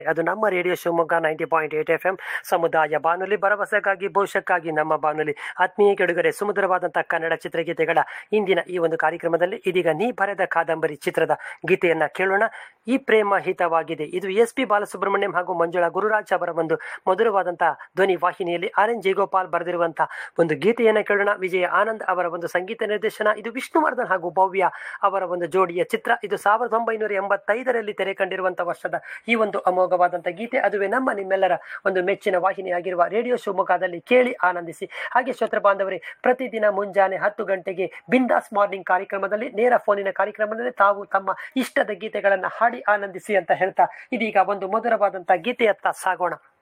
ಅದು ನಮ್ಮ radio Shivamogga ninety point eight F M ಸಮುದಾಯ ಬಾನುಲಿ ಭರವಸೆಗಾಗಿ ಭವಿಷ್ಯಕ್ಕಾಗಿ ನಮ್ಮ ಬಾನುಲಿ ಆತ್ಮೀಯ ಕೆಡುಗರೆ ಸುಮಧುರವಾದಂತಹ ಕನ್ನಡ ಚಿತ್ರಗೀತೆಗಳ ಇಂದಿನ ಈ ಒಂದು ಕಾರ್ಯಕ್ರಮದಲ್ಲಿ ಇದೀಗ ನೀ ಬರೆದ ಕಾದಂಬರಿ ಚಿತ್ರದ ಗೀತೆಯನ್ನ ಕೇಳೋಣ ಈ ಪ್ರೇಮ ಹಿತವಾಗಿದೆ ಇದು ಎಸ್ ಪಿ ಬಾಲಸುಬ್ರಹ್ಮಣ್ಯಂ ಹಾಗೂ ಮಂಜುಳಾ ಗುರುರಾಜ್ ಅವರ ಒಂದು ಮಧುರವಾದಂತಹ ಧ್ವನಿ ವಾಹಿನಿಯಲ್ಲಿ ಆರ್ ಎನ್ ಜಯಗೋಪಾಲ್ ಬರೆದಿರುವಂತಹ ಒಂದು ಗೀತೆಯನ್ನ ಕೇಳೋಣ ವಿಜಯ ಆನಂದ್ ಅವರ ಒಂದು ಸಂಗೀತ ನಿರ್ದೇಶನ ಇದು ವಿಷ್ಣುವರ್ಧನ್ ಹಾಗೂ ಭವ್ಯ ಅವರ ಒಂದು ಜೋಡಿಯ ಚಿತ್ರ ಇದು ಸಾವಿರದ ಒಂಬೈನೂರ ಎಂಬತ್ತೈದರಲ್ಲಿ ತೆರೆ ಕಂಡಿರುವಂತಹ ವರ್ಷದ ಈ ಒಂದು ಅಮೋಘವಾದಂತಹ ಗೀತೆ ಅದುವೇ ನಮ್ಮ ನಿಮ್ಮೆಲ್ಲರ ಒಂದು ಮೆಚ್ಚಿನ ವಾಹಿನಿಯಾಗಿರುವ ರೇಡಿಯೋ ಶಿವಮೊಗ್ಗದಲ್ಲಿ ಕೇಳಿ ಆನಂದಿಸಿ ಹಾಗೆ ಶ್ರೋತೃ ಬಾಂಧವರೇ ಪ್ರತಿದಿನ ಮುಂಜಾನೆ ಹತ್ತು ಗಂಟೆಗೆ ಬಿಂದಾಸ್ ಮಾರ್ನಿಂಗ್ ಕಾರ್ಯಕ್ರಮದಲ್ಲಿ ನೇರ ಫೋನಿನ ಕಾರ್ಯಕ್ರಮದಲ್ಲಿ ತಾವು ತಮ್ಮ ಇಷ್ಟದ ಗೀತೆಗಳನ್ನು ಹಾಡಿ ಆನಂದಿಸಿ ಅಂತ ಹೇಳ್ತಾ ಇದೀಗ ಒಂದು ಮಧುರವಾದಂತಹ ಗೀತೆಯತ್ತ ಸಾಗೋಣ